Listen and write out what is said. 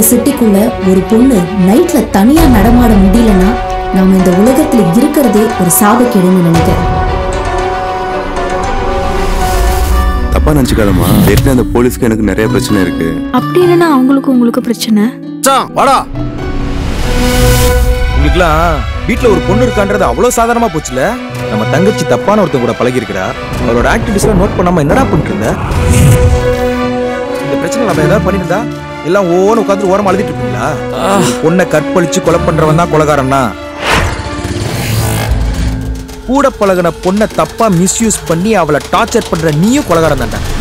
சிட்டிக்குள்ள ஒரு பொண்ணு நைட்ல தனியா நடமாட முடியலன்னா நாம இந்த உலகத்துல இருக்கிறதே ஒரு சாபக்கேடுன்னு நினைக்கிறேன் தப்பா நினச்சிக்காதம்மா ஏற்கனவே அந்த போலீஸ்க்கு எனக்கு நிறைய பிரச்சனை இருக்கு அப்படி என்னன்னா அவங்களுக்கு உங்களுக்கு பிரச்சனை மச்சான், வாடா உங்களுக்குலாம் வீட்ல ஒரு பொண்ணு இருக்கான்றது அவ்வளவு சாதாரணமா போச்சுல நம்ம தங்கச்சி தப்பான ஒருத்தன் கூட பழகி இருக்கிறா அவளோட ஆக்டிவிட்டிஸ்லாம் நோட் பண்ணாம என்னடா பண்ணிட்டு இருந்த இந்த பிரச்சனை நம்ம ஏதாவது பண்ணிருந்தா எல்லாம் ஓன்னு உட்காந்து ஓரமா அழுதிட்டு இருப்பீங்களா ஒரு பொண்ணை கற்பழிச்சு கொலை பண்றவன் தான் கொலகாரன்னா கூட பழகுன பொண்ணை தப்பா மிஸ்யூஸ் பண்ணி அவளை டார்ச்சர் பண்ற நீயும் கொலகாரம் தான்டா